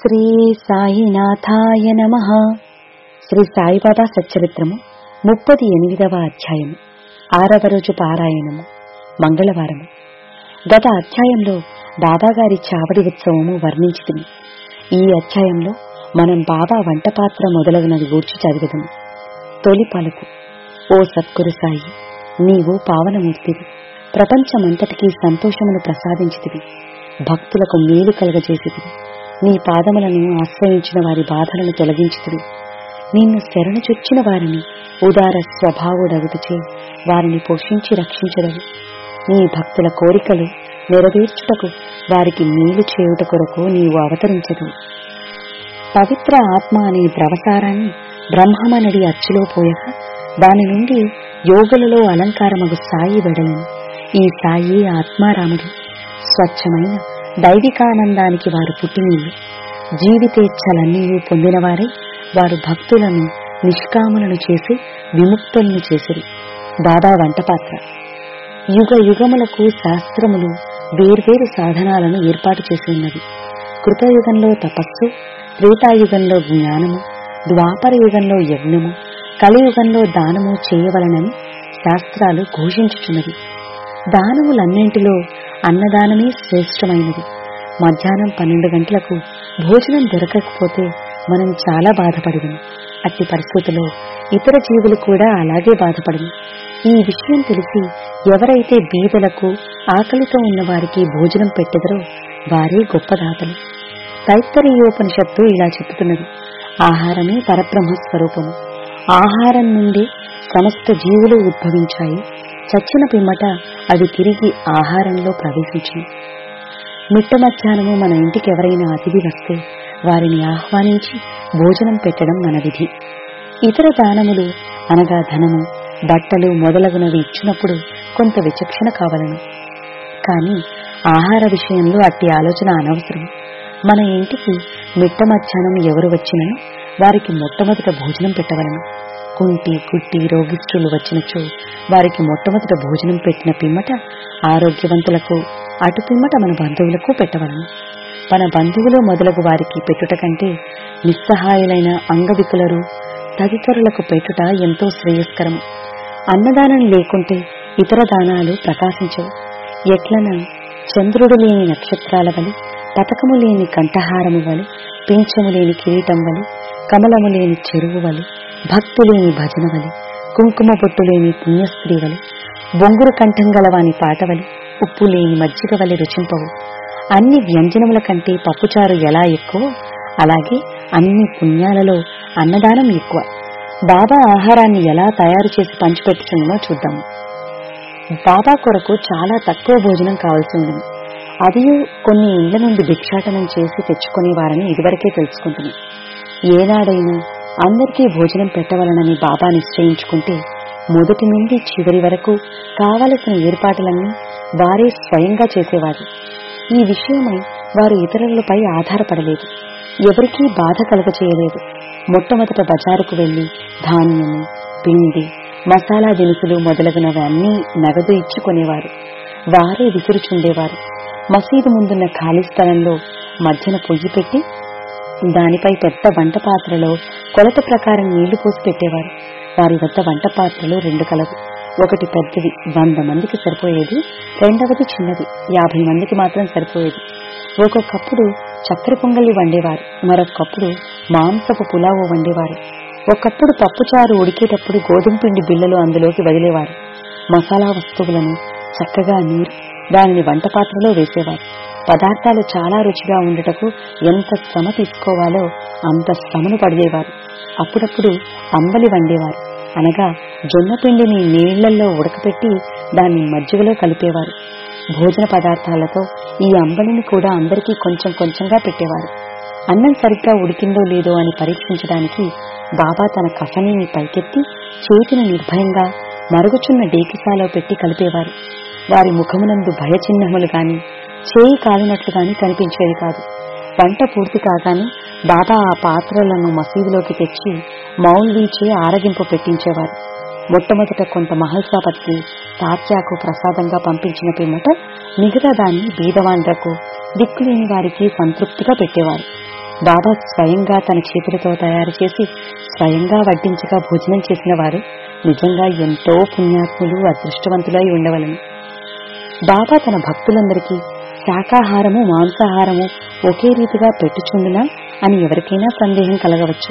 శ్రీ సాయినాథాయ నమ శ్రీ సాయిబాబా సచ్చరిత్రము ముప్పది ఎనిమిదవ అధ్యాయము ఆరవ రోజు పారాయణము మంగళవారము గత అధ్యాయంలో బాబాగారి చావడి ఉత్సవము వర్ణించింది ఈ అధ్యాయంలో మనం బాబా వంటపాత్ర మొదలగునది గూర్చి చదివదము తొలి పలుకు ఓ సద్గురు సాయి నీవు పావనమూర్తివి ప్రపంచమంతటికీ సంతోషమును ప్రసాదించితివి భక్తులకు మేలు కలగజేసితివి నీ పాదములను ఆశ్రయించిన వారి బాధలను తొలగించితివి నిన్ను శరణు చొచ్చిన వారిని ఉదార స్వభావుడగుటచే వారిని పోషించి రక్షించదవు నీ భక్తుల కోరికలు నెరవేర్చుటకు వారికి మేలు చేయుట కొరకు నీవు అవతరించదు పవిత్ర ఆత్మ అనే ద్రవసారాన్ని బ్రహ్మమనడి అచ్చులో పోయగా దాని నుండి యోగులలో అలంకారమగు సాయి వెడలను ఈ సాయి ఆత్మారాముడు స్వచ్ఛమైన దైవికానందానికి వారు పుట్టినీళ్ళు జీవితేచ్ఛలన్నీ పొందినవారై వారు భక్తులను నిష్కాములను చేసి విముక్తులను చేసిరి బాబా వంటపాత్ర యుగ యుగములకు శాస్త్రములు వేర్వేరు సాధనాలను ఏర్పాటు చేసి ఉన్నవి కృతయుగంలో తపస్సు త్రేతాయుగంలో జ్ఞానము ద్వాపర యుగంలో యజ్ఞము కలియుగంలో దానము చేయవలనని శాస్త్రాలు ఘోషించుచున్నవి దానములన్నింటిలో అన్నదానమే శ్రేష్టమైనది మధ్యాహ్నం పన్నెండు గంటలకు భోజనం దొరకకపోతే మనం చాలా బాధపడము అట్టి పరిస్థితుల్లో ఇతర జీవులు కూడా అలాగే బాధపడము ఈ విషయం తెలిసి ఎవరైతే బీదలకు ఆకలితో ఉన్న వారికి భోజనం పెట్టెదరో వారే గొప్ప దాతలు తైత్తరీయోపనిషత్తు ఇలా చెబుతున్నది ఆహారమే పరబ్రహ్మ స్వరూపము ఆహారం నుండి సమస్త జీవులు ఉద్భవించాయి చచ్చిన పిమ్మట అది తిరిగి ఆహారంలో ప్రవేశించింది మిట్ట మధ్యాహ్నము మన ఇంటికి ఎవరైనా అతిథి వస్తే వారిని ఆహ్వానించి భోజనం పెట్టడం మన విధి ఇతర దానములు అనగా ధనము బట్టలు మొదలగునవి ఇచ్చినప్పుడు కొంత విచక్షణ కావలను కానీ ఆహార విషయంలో అట్టి ఆలోచన అనవసరం మన ఇంటికి మిట్ట మధ్యాహ్నం ఎవరు వచ్చినను వారికి మొట్టమొదట భోజనం పెట్టవలను కుంటి కుట్టి రోగిష్ఠులు వచ్చినచో వారికి మొట్టమొదట భోజనం పెట్టిన పిమ్మట ఆరోగ్యవంతులకు అటు పిమ్మట మన బంధువులకు పెట్టవలను మన బంధువులు మొదలగు వారికి పెట్టుట కంటే నిస్సహాయులైన అంగవికులరు తదితరులకు పెట్టుట ఎంతో శ్రేయస్కరం అన్నదానం లేకుంటే ఇతర దానాలు ప్రకాశించవు ఎట్లన చంద్రుడు లేని నక్షత్రాల వలి పతకము లేని కంఠహారము వలి పింఛము లేని కిరీటం వలి కమలము లేని చెరువు వలి భక్తు లేని భజన వలి కుంకుమ బొట్టు లేని పుణ్యస్త్రీ వలి బొంగురు కంఠం గలవాని పాట వలి ఉప్పు లేని మజ్జిగ వలి రుచింపవు అన్ని వ్యంజనముల కంటే పప్పుచారు ఎలా ఎక్కువ అలాగే అన్ని పుణ్యాలలో అన్నదానం ఎక్కువ బాబా ఆహారాన్ని ఎలా తయారు చేసి పంచిపెట్టుచుందో చూద్దాము బాబా కొరకు చాలా తక్కువ భోజనం కావాల్సి ఉంది అది కొన్ని ఇళ్ల నుండి భిక్షాటనం చేసి తెచ్చుకునేవారని ఇదివరకే తెలుసుకుంటున్నాం ఏనాడైనా అందరికీ భోజనం పెట్టవలనని బాబా నిశ్చయించుకుంటే మొదటి నుండి చివరి వరకు కావలసిన ఏర్పాట్లన్నీ వారే స్వయంగా చేసేవారు ఈ విషయమై వారు ఇతరులపై ఆధారపడలేదు ఎవరికీ బాధ కలుగచేయలేదు మొట్టమొదట బజారుకు వెళ్లి ధాన్యము పిండి మసాలా దినుసులు మొదలగునవి అన్నీ నగదు ఇచ్చుకునేవారు వారే విసురుచుండేవారు మసీదు ముందున్న ఖాళీ స్థలంలో మధ్యన పొయ్యి పెట్టి దానిపై పెద్ద వంట పాత్రలో కొలత ప్రకారం నీళ్లు పోసి పెట్టేవారు వారి వద్ద వంట పాత్రలు రెండు కలవు ఒకటి పెద్దది వంద మందికి సరిపోయేది రెండవది చిన్నది యాభై మందికి మాత్రం సరిపోయేది ఒక్కొక్కప్పుడు చక్కెర పొంగలి వండేవారు మరొకప్పుడు మాంసపు పులావు వండేవారు ఒకప్పుడు పప్పుచారు ఉడికేటప్పుడు గోధుమ పిండి బిళ్ళలు అందులోకి వదిలేవారు మసాలా వస్తువులను చక్కగా నీరు దానిని వంట పాత్రలో వేసేవారు పదార్థాలు చాలా రుచిగా ఉండటకు ఎంత శ్రమ తీసుకోవాలో అంత శ్రమను పడేవారు అప్పుడప్పుడు అంబలి వండేవారు అనగా జొన్న పిండిని నీళ్లలో ఉడకపెట్టి దాన్ని మజ్జిగలో కలిపేవారు భోజన పదార్థాలతో ఈ అంబలిని కూడా అందరికీ కొంచెం కొంచెంగా పెట్టేవారు అన్నం సరిగ్గా ఉడికిందో లేదో అని పరీక్షించడానికి బాబా తన కఫనీని పైకెత్తి చేతిని నిర్భయంగా మరుగుచున్న డేకిసాలో పెట్టి కలిపేవారు వారి ముఖమునందు భయచిహ్నములు గాని చేయి కాలినట్లు గాని కనిపించేది కాదు వంట పూర్తి కాగానే బాబా ఆ పాత్రలను మసీదులోకి తెచ్చి మౌల్వీచే ఆరగింపు పెట్టించేవారు మొట్టమొదట కొంత మహల్సాపతికి తాత్యాకు ప్రసాదంగా పంపించిన పిమ్మట మిగతా దాన్ని బీదవాండ్రకు దిక్కులేని వారికి సంతృప్తిగా పెట్టేవారు బాబా స్వయంగా తన చేతులతో తయారు చేసి స్వయంగా వడ్డించగా భోజనం చేసిన వారు నిజంగా ఎంతో పుణ్యాత్ములు అదృష్టవంతులై ఉండవలను బాబా తన భక్తులందరికీ శాకాహారము మాంసాహారము ఒకే రీతిగా పెట్టుచుండునా అని ఎవరికైనా సందేహం కలగవచ్చు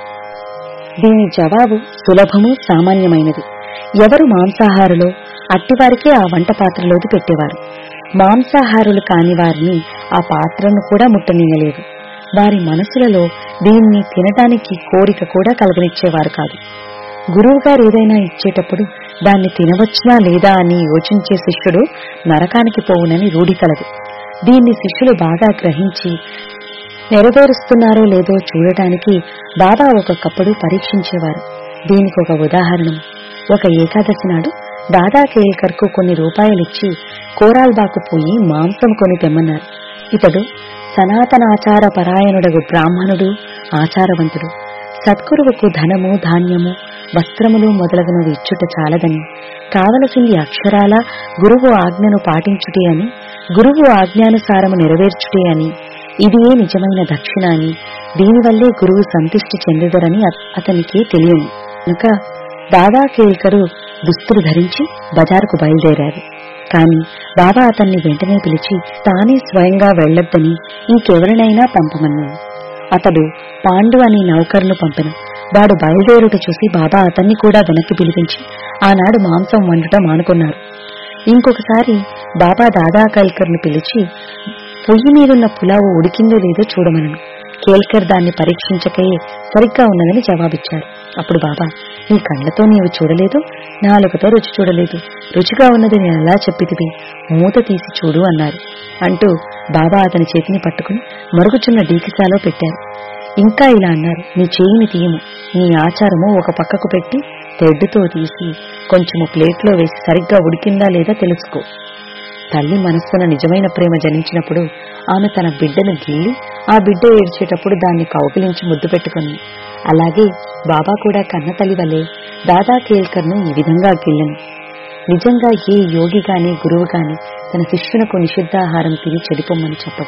దీని జవాబు సులభము సామాన్యమైనది ఎవరు మాంసాహారులో అట్టివారికే ఆ వంట పాత్రలోది పెట్టేవారు మాంసాహారులు కాని వారిని ఆ పాత్రను కూడా ముట్టనీయలేదు వారి మనసులలో దీన్ని తినటానికి కోరిక కూడా కలగనిచ్చేవారు కాదు గురువుగారు ఏదైనా ఇచ్చేటప్పుడు దాన్ని తినవచ్చునా లేదా అని యోచించే శిష్యుడు నరకానికి పోవునని రూఢి కలదు దీన్ని శిష్యులు బాగా గ్రహించి నెరవేరుస్తున్నారో లేదో చూడటానికి బాబా ఒక్కొక్కప్పుడు పరీక్షించేవారు దీనికి ఒక ఉదాహరణ ఒక ఏకాదశి నాడు దాదా కేల్కర్కు కొన్ని రూపాయలిచ్చి కోరాల్బాకు పోయి మాంసం కొని తెమ్మన్నారు ఇతడు సనాతనాచార పరాయణుడగు బ్రాహ్మణుడు ఆచారవంతుడు సద్గురువుకు ధనము ధాన్యము వస్త్రములు మొదలగునవి ఇచ్చుట చాలదని కావలసింది అక్షరాల గురువు ఆజ్ఞను పాటించుటే అని గురువు ఆజ్ఞానుసారము నెరవేర్చుటే అని ఇదియే నిజమైన దక్షిణ అని దీనివల్లే గురువు సంతుష్టి చెందెదరని అత- అతనికి తెలియను కనుక దాదా కేల్కరు దుస్తులు ధరించి బజారుకు బయలుదేరారు కాని బాబా అతన్ని వెంటనే పిలిచి తానే స్వయంగా వెళ్లొద్దని ఇంకెవరినైనా పంపమన్నాడు అతడు పాండు అని నౌకర్ను పంపెను వాడు బయలుదేరుట చూసి బాబా అతన్ని కూడా వెనక్కి పిలిపించి ఆనాడు మాంసం వండుట మానుకున్నారు ఇంకొకసారి బాబా దాదా కల్కర్ను పిలిచి పొయ్యి మీదున్న పులావు ఉడికిందో లేదో చూడమనను కేల్కర్ దాన్ని పరీక్షించకే సరిగ్గా ఉన్నదని జవాబిచ్చారు అప్పుడు బాబా నీ కళ్ళతో నీవు చూడలేదు నాలుకతో రుచి చూడలేదు రుచిగా ఉన్నది నేను ఎలా చెప్పితివి మూత తీసి చూడు అన్నారు అంటూ బాబా అతని చేతిని పట్టుకుని మరుగుచున్న డీకిసాలో పెట్టారు ఇంకా ఇలా అన్నారు నీ చేయిని తీయము నీ ఆచారము ఒక పక్కకు పెట్టి తెడ్డుతో తీసి కొంచెము ప్లేట్లో వేసి సరిగ్గా ఉడికిందా లేదా తెలుసుకో తల్లి మనస్సున నిజమైన ప్రేమ జనించినప్పుడు ఆమె తన బిడ్డను గిల్లి ఆ బిడ్డ ఏడ్చేటప్పుడు దాన్ని కౌగిలించి ముద్దు పెట్టుకుంది అలాగే బాబా కూడా కన్న తల్లి వలె దాదా కేల్కర్ను ఈ విధంగా గిల్లను నిజంగా ఏ యోగి గాని గురువు గాని తన శిష్యునకు నిషిద్ధాహారం తిని చెడిపోమని చెప్పదు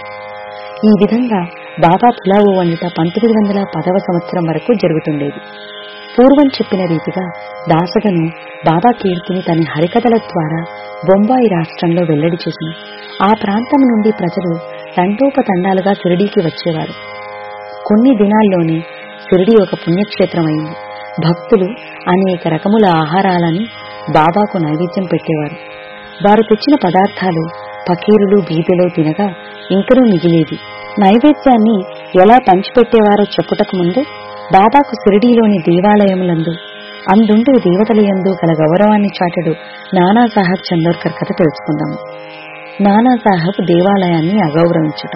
ఈ విధంగా బాబా పులావు వండుట పంతొమ్మిది వందల పదవ సంవత్సరం వరకు జరుగుతుండేది పూర్వం చెప్పిన రీతిగా దాసగను బాబా కీర్తిని తన హరికథల ద్వారా బొంబాయి రాష్ట్రంలో వెల్లడి చేసింది ఆ ప్రాంతం నుండి ప్రజలు తండోపతండాలుగా షిరిడీకి వచ్చేవారు కొన్ని దినాల్లోనే షిరిడి ఒక పుణ్యక్షేత్రం అయింది భక్తులు అనేక రకముల ఆహారాలని బాబాకు నైవేద్యం పెట్టేవారు వారు తెచ్చిన పదార్థాలు పకీరులు బీదలో తినగా ఇంకనూ మిగిలేది నైవేద్యాన్ని ఎలా పంచిపెట్టేవారో చెప్పుటకు ముందు బాబాకు షిరిడీలోని దేవాలయములందు అందుండు దేవతలయందు గల గౌరవాన్ని చాటెడు నానాసాహెబ్ చందోర్కర్ కథ తెలుసుకుందాము నానాసాహెబ్ దేవాలయాన్ని అగౌరవించుట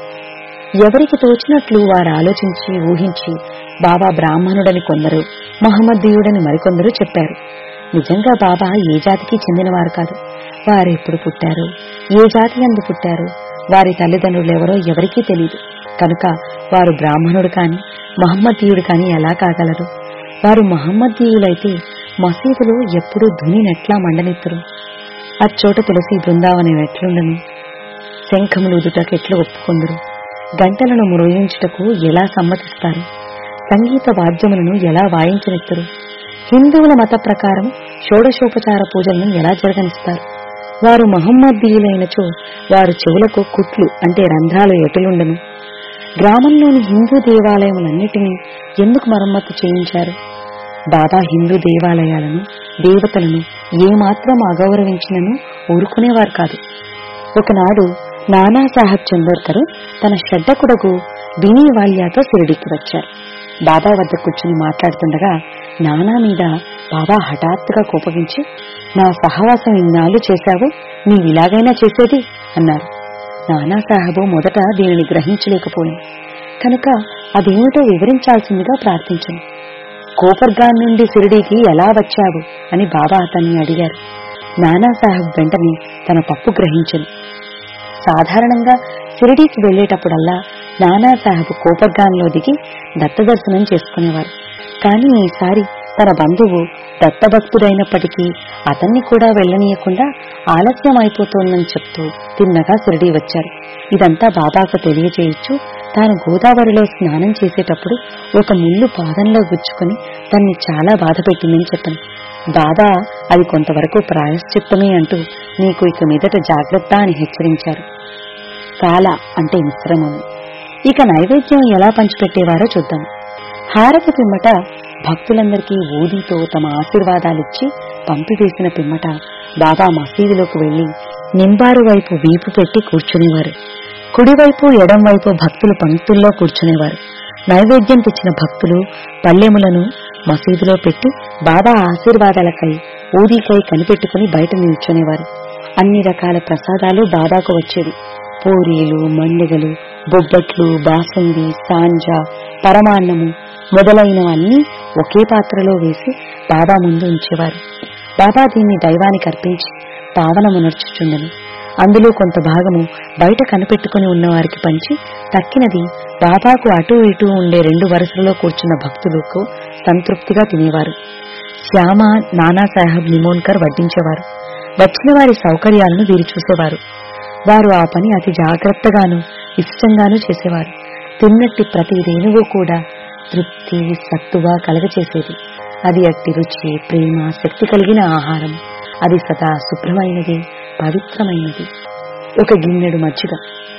ఎవరికి తోచినట్లు వారు ఆలోచించి ఊహించి బాబా బ్రాహ్మణుడని కొందరు మహమ్మదీయుడని మరికొందరు చెప్పారు నిజంగా బాబా ఏ జాతికి చెందినవారు కాదు వారు ఎప్పుడు పుట్టారు ఏ జాతి అందు పుట్టారు వారి తల్లిదండ్రులు ఎవరో ఎవరికీ తెలియదు కనుక వారు బ్రాహ్మణుడు కాని మహమ్మదీయుడు కాని ఎలా కాగలరు వారు మహమ్మదీయులైతే మసీదులో ఎప్పుడూ ధునినెట్లా మండనెత్తరు అచ్చోట తులసి బృందావనం ఎట్లుండను శంఖములు ఉదుటకెట్లు ఒప్పుకొందరు గంటలను మ్రోయించుటకు ఎలా సమ్మతిస్తారు సంగీత వాద్యములను ఎలా వాయించనిస్తారు హిందువుల మత ప్రకారం షోడశోపచార పూజలను ఎలా జరగనిస్తారు వారు మహమ్మదీయులైనచో వారు చెవులకు కుట్లు అంటే రంధ్రాలు ఎటులుండను గ్రామంలోని హిందూ దేవాలయములన్నిటినీ ఎందుకు మరమ్మతు చేయించారు బాబా హిందూ దేవాలయాలను దేవతలను ఏమాత్రం అగౌరవించినను ఊరుకునేవారు కాదు ఒకనాడు నానాసాహెబ్ చందోర్కర్ తన శ్రద్ధకుడకు బినీ వాళ్యాతో షిరిడీకి వచ్చారు బాబా వద్ద కూర్చుని మాట్లాడుతుండగా నానా మీద బాబా హఠాత్తుగా కోపగించి నా సహవాసం ఇన్నాళ్ళు చేశావు నీవిలాగైనా చేసేది అన్నారు నానాసాహెబు మొదట దీనిని గ్రహించలేకపోయాను కనుక అదేమిటో వివరించాల్సిందిగా ప్రార్థించను కోపర్గాన్ నుండి షిరిడీకి ఎలా వచ్చావు అని బాబా అతన్ని అడిగారు నానాసాహెబ్ వెంటనే తన తప్పు గ్రహించను సాధారణంగా షిరిడీకి వెళ్లేటప్పుడల్లా నానాసాహెబ్ కోపర్గాన్లో దిగి దత్తదర్శనం చేసుకునేవారు కానీ ఈసారి తన బంధువు దత్తభక్తుడైనప్పటికీ అతన్ని కూడా వెళ్లనీయకుండా ఆలస్యం అయిపోతోందని చెప్తూ తిన్నగా షిరిడీ వచ్చారు ఇదంతా బాబాకు తెలియచేయచ్చు తాను గోదావరిలో స్నానం చేసేటప్పుడు ఒక ముళ్ళు పాదంలో గుచ్చుకొని తన్ని చాలా బాధ పెట్టిందని చెప్పాను బాధ అది కొంతవరకు ప్రాయశ్చిత్తమే అంటూ నీకు ఇక మీదట జాగ్రత్త అని హెచ్చరించారు కాల అంటే మిశ్రమము ఇక నైవేద్యం ఎలా పంచిపెట్టేవారో చూద్దాం హారతి పిమ్మట భక్తులందరికీ ఊదితో తమ ఆశీర్వాదాలిచ్చి పంపివేసిన పిమ్మట బాబా మసీదులోకి వెళ్లి నింబారు వైపు వీపు పెట్టి కూర్చునేవారు కుడివైపు ఎడం వైపు భక్తులు పంక్తుల్లో కూర్చునేవారు నైవేద్యం తెచ్చిన భక్తులు పల్లెములను మసీదులో పెట్టి బాబా ఆశీర్వాదాలకై ఊదికై కనిపెట్టుకుని బయట నిల్చునేవారు అన్ని రకాల ప్రసాదాలు బాబాకు వచ్చేవి పూరీలు మండిగలు బొబ్బట్లు బాసుంది సాంజా పరమాన్నము మొదలైనవన్నీ ఒకే పాత్రలో వేసి బాబా ముందు ఉంచేవారు బాబా దీన్ని దైవానికి అర్పించి పావనమునర్చుచుండెను అందులో కొంత భాగము బయట కనిపెట్టుకుని ఉన్నవారికి పంచి తక్కినది బాబాకు అటూ ఇటూ ఉండే రెండు వరుసలలో కూర్చున్న భక్తులకు సంతృప్తిగా తినేవారు శ్యామ నానాసాహెబ్ నిమోన్కర్ వడ్డించేవారు వచ్చిన వారి సౌకర్యాలను వీరు చూసేవారు వారు ఆ పని అతి జాగ్రత్తగాను ఇష్టంగానూ చేసేవారు తిన్నట్టి ప్రతి రేణువు కూడా తృప్తి సత్తువ కలగచేసేది అది అట్టి రుచి ప్రేమ శక్తి కలిగిన ఆహారం అది సదా శుభ్రమైనది పవిత్రమైనది ఒక గిన్నెడు మజ్జిగ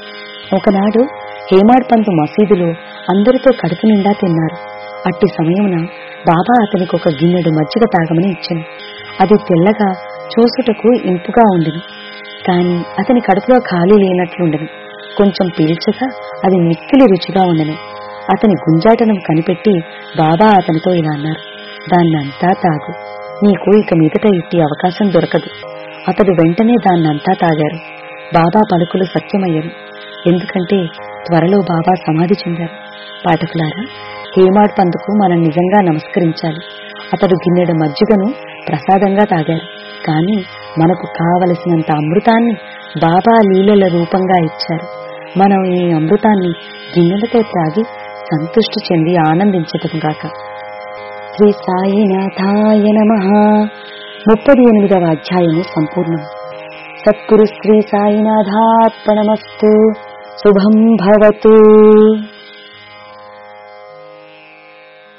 ఒకనాడు హేమాడ్ పంతు మసీదులో అందరితో కడుపు నిండా తిన్నారు అట్టి సమయమున బాబా అతనికి ఒక గిన్నెడు మజ్జిగ తాగమని ఇచ్చాను అది తెల్లగా చూసుటకు ఇంపుగా ఉండెను కాని అతని కడుపులో ఖాళీ లేనట్లుండెను కొంచెం పీల్చగా అది మిక్కిలి రుచిగా ఉండెను అతని గుంజాటనం కనిపెట్టి బాబా అతనితో ఇలా అన్నారు దాన్నంతా తాగు నీకు ఇక మీదట ఇట్టి అవకాశం దొరకదు అతడు వెంటనే దాన్నంతా తాగారు బాబా పలుకులు సత్యమయ్యారు ఎందుకంటే త్వరలో బాబా సమాధి చెందారు పాఠకులారా హేమాడ్ పందుకు మనం నిజంగా నమస్కరించాలి అతడు గిన్నెడు మజ్జిగను ప్రసాదంగా తాగారు కాని మనకు కావలసినంత అమృతాన్ని బాబా లీలల రూపంగా ఇచ్చారు మనం ఈ అమృతాన్ని గిన్నెలతో త్రాగి సంతృష్టి చెంది ఆనందించటంగాక శ్రీ సాయినాథాయ నమ ముప్పది ఎనిమిదవ అధ్యాయము సంపూర్ణం సద్గురు శ్రీ సాయినాథాత్మనమస్తు శుభం భవతు